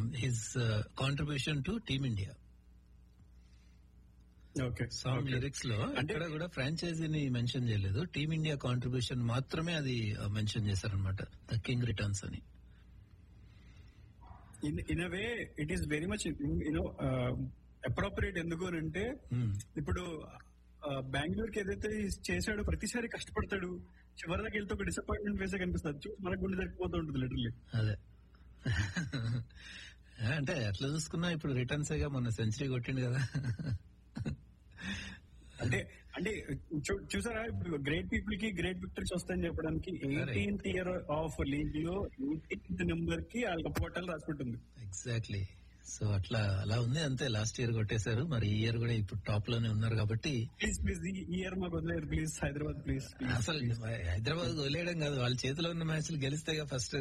His contribution to team India okay song lyrics లో అక్కడ కూడా ఫ్రాంచైజీని మెన్షన్ చేయలేదు టీమ్ ఇండియా కాంట్రిబ్యూషన్ మాత్రమే అది మెన్షన్ చేశారనమాట ద కింగ్ రిటర్న్స్ అని in in way it is very much you know appropriate ఎందుకు అని అంటే Hmm. ఇప్పుడు బెంగళూరుకి ఏదైతే చేశాడో ప్రతిసారి కష్టపడతాడు చివరి దాకా వెళ్తే ఒక డిసప్పాయింట్మెంట్ వేసే కనిపిస్తుంది చూసి మనకు గుండె జరిగిపోతూ ఉంటుంది లిటరలీ అదే అంటే ఎట్లా చూసుకున్నా ఇప్పుడు రిటర్న్స్ మొన్న సెంచరీ కొట్టిండు కదా అంటే అంటే చూ- చూసారా ఇప్పుడు గ్రేట్ పీపుల్ కి గ్రేట్ విక్టరీస్ వస్తాయని చెప్పడానికి ఎయిటీన్త్ ఇయర్ ఆఫ్ లీగ్ లో ఎయిటీన్త్ నెంబర్ కి వాళ్ళ పోర్టల్ రాసుకుంటుంది ఎగ్జాక్ట్లీ సో అట్లా అలా ఉంది అంతే లాస్ట్ ఇయర్ కొట్టేశారు మరి ఈ ఇయర్ కూడా ఇప్పుడు టాప్ లోనే ఉన్నారు కాబట్టి ప్లీజ్ ప్లీజ్ ఈ ఇయర్ మాకు వదిలేరు ప్లీజ్ హైదరాబాద్ ప్లీజ్ అసలు హైదరాబాద్ వదిలేయడం కాదు వాళ్ళ చేతిలో ఉన్న మ్యాచ్లు గెలిస్తేగా ఫస్ట్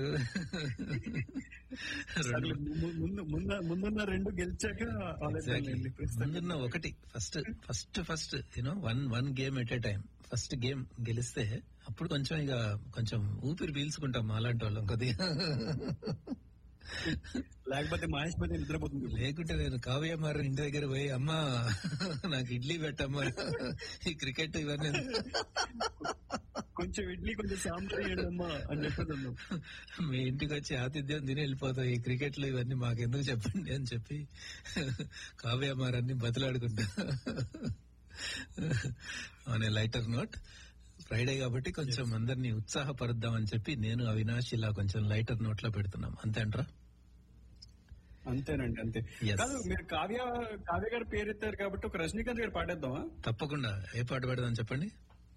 ముందు ముందు- ముందున్న రెండు గెలిచాక ఆలోచనలేండి. ముందున్న ఒకటి first first first you know one one game at a time first game గెలిస్తే అప్పుడు కొంచెం ఇక కొంచెం ఊపిరి పీల్చుకుంటాం అలాంటి వాళ్ళం కొద్దిగా లేకపోతే మహేష్ పతి నిద్రపోతుంది లేకుంటే నేను కావ్య మారి ఇంటి దగ్గర పోయి అమ్మా నాకు ఇడ్లీ పెట్టమ్మా ఈ క్రికెట్ ఇవన్నీ కొంచెం ఇడ్లీ కొంచెం సాంబార్ వేయడమ్మా అని చెప్పేది మీ ఇంటికి వచ్చి ఆతిథ్యం తిని వెళ్ళిపోతాయి ఈ క్రికెట్ లో ఇవన్నీ మాకెందుకు చెప్పండి అని చెప్పి కావ్య మారన్ని బతిలాడుకుంటా అనే లైటర్ నోట్ ఫ్రైడే కాబట్టి కొంచెం అందరినీ ఉత్సాహపరుద్దామని చెప్పి నేను అవినాష్ ఇలా కొంచెం లైటర్ నోట్ లో పెడుతున్నాం అంతే అంటారా అంతేనండి అంతే Yes. కాదు మీరు కావ్య కావ్య గారు పేరు ఎత్తారు కాబట్టి ఒక రజనీకాంత్ గారు పాడేద్దామా తప్పకుండా ఏ పాట పెడదాం చెప్పండి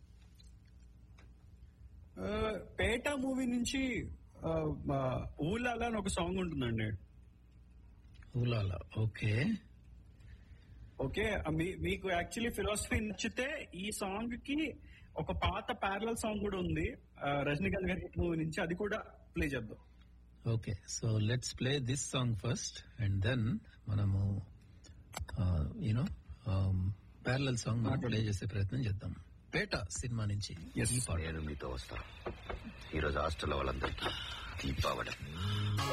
ఆ, పేట మూవీ నుంచి ఆ, ఆ, ఊలాలా అని ఒక సాంగ్ ఉంటుందండి ఊలాలా ఓకే ఓకే ఆ, మీ- మీకు యాక్చువల్లీ ఫిలాసఫీ నచ్చితే ఈ సాంగ్ కి ఒక పాత ప్యారలల్ సాంగ్ కూడా ఉంది ఆ, రజనీకాంత్ గారి హిట్ మూవీ నుంచి అది కూడా ప్లే చేద్దాం okay so let's play this song first and then మనము యూనో ప్యారలల్ సాంగ్ మనం ప్లే చేసే ప్రయత్నం చేద్దాం పేట సినిమా నుంచి ఈ పాట నేను మీతో వస్తా ఈరోజు హాస్టల్ వాళ్ళందరికీ దీపావళి